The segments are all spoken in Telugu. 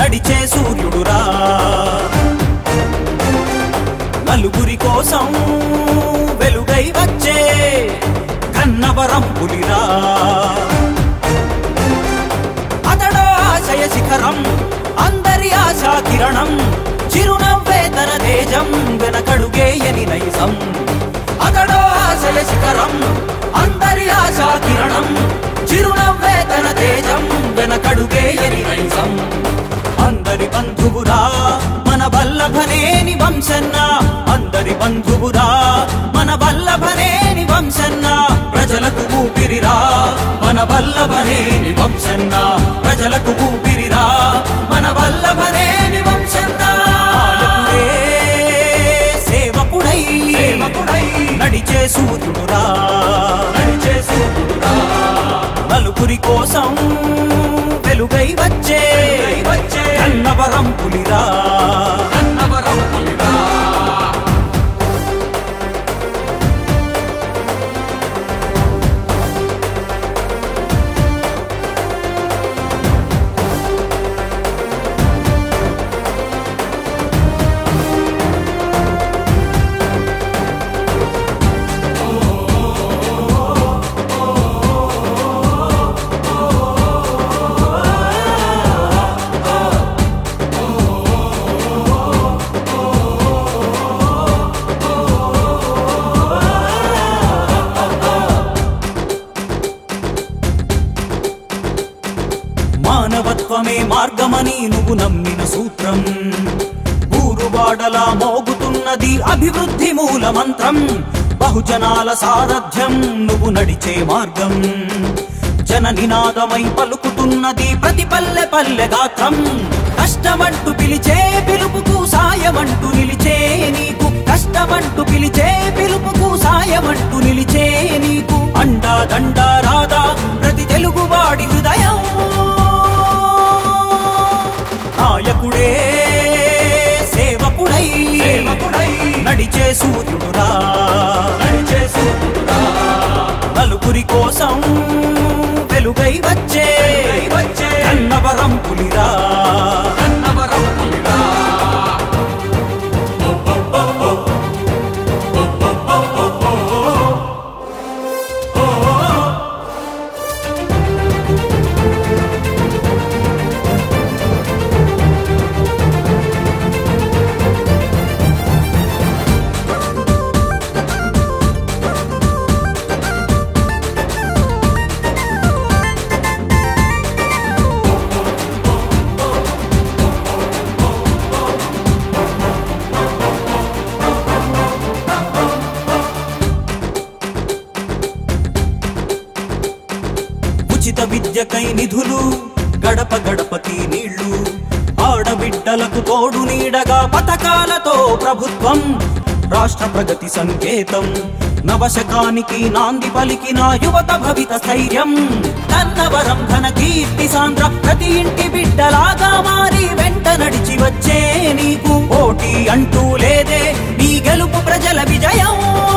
నడిచే సూర్యుడురా నలుగురి కోసం వెలుగై వచ్చే కన్నవరం పులిరా అతడో ఆశయ శిఖరం అందరి ఆశా కిరణం చిరునవ్వే తన తేజం వెనకడుగేయని నైజం అతడో ఆశయ శిఖరం అందరి ఆశా కిరణం చిరునవ్వే తన తేజం వెనకడుగేయని నైజం అందరి బంధువురా మన వల్లభనేని వంశన్న అందరి బంధువురా మన వల్లభనేని వంశన్న ప్రజలకు ఊపిరిరా మన వల్లభనేని వంశన్న ప్రజలకు ఊపిరిరా మన వల్లభనేని వంశన్న పాలకుడే సేవకుడై సేవకుడై నడిచే సూర్యుడురా నడిచే సూర్యుడురా నలుగురి కోసం వెలుగై వచ్చే వచ్చే కన్నవరం పులిరా కన్నవరం పులిరా మానవత్వమే మార్గమని నువ్వు నమ్మిన సూత్రం ఊరువాడలా మోగుతున్నది అభివృద్ధి మూల మంత్రం బహుజనాల సారథ్యం నువ్వు నడిచే మార్గం జన నినాదమై పలుకుతున్నది ప్రతి పల్లె పల్లె గాత్రం కష్టమంటూ పిలిచే పిలుపుకు సాయమంటూ నిలిచే నీకు కష్టమంటూ పిలిచే పిలుపుకు సాయమంటూ నిలిచే నీకు అండా దండా రాదా ప్రతి తెలుగువాడి హృదయం నాయకుడే సేవకుడై సేవకుడై నడిచే సూర్యుడురా నడిచే సూర్యుడురా నలుగురి కోసం వెలుగై వచ్చే వచ్చే కన్నవరం పులిరా కన్నవరం పులిరా ఉచిత విద్యకై నిధులు గడప గడపకి నీళ్లు ఆడబిడ్డలకు తోడు నీడగా పథకాలతో ప్రభుత్వం రాష్ట్ర ప్రగతి సంకేతం నవశకానికి నాంది పలికిన యువత భవిత స్థైర్యం కన్నవరం ఘన కీర్తి సాంద్ర ప్రతి ఇంటి బిడ్డలాగా మారి వెంట నడిచి వచ్చే నీకు పోటీ అంటూ లేదే నీ గెలుపు ప్రజల విజయం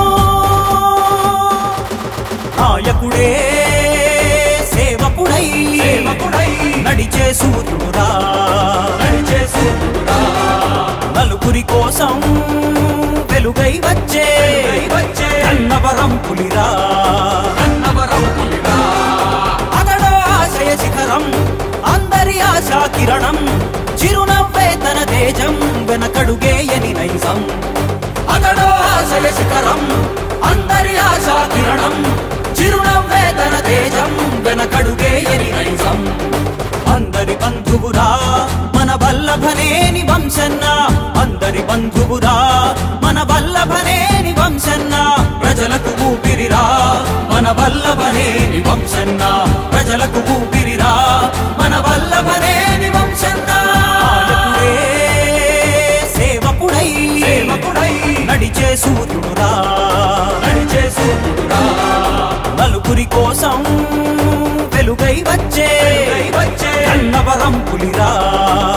నాయకుడే సేవకుడై సేవకుడై నడిచే సూర్యుడురా నడిచే సూర్యుడురా నలుగురి కోసం వెలుగై వచ్చే వచ్చే కన్నవరం పులిరా కన్నవరం పులిరా అతడో ఆశయ శిఖరం అందరి ఆశా కిరణం చిరునవ్వే తన తేజం వెనకడుగేయని నైజం అతడో ఆశయ శిఖరం అందరి ఆశా కిరణం చిరునవ్వే తన తేజం వెనకడుగేయని నైజం అందరి బంధువురా మన వల్లభనేని వంశన్న అందరి బంధువురా మన వల్లభనేని వంశన్న ప్రజలకు ఊపిరిరా మన వల్లభనేని వంశన్న ప్రజలకు ఊపిరిరా మన వల్లభనేని వంశన్న పాలకుడే సేవకుడై సేవకుడై నడిచే సూర్యుడురా నడిచే సూర్యుడురా నలుగురి కోసం వెలుగై వచ్చే వచ్చే కన్నవరం పులిరా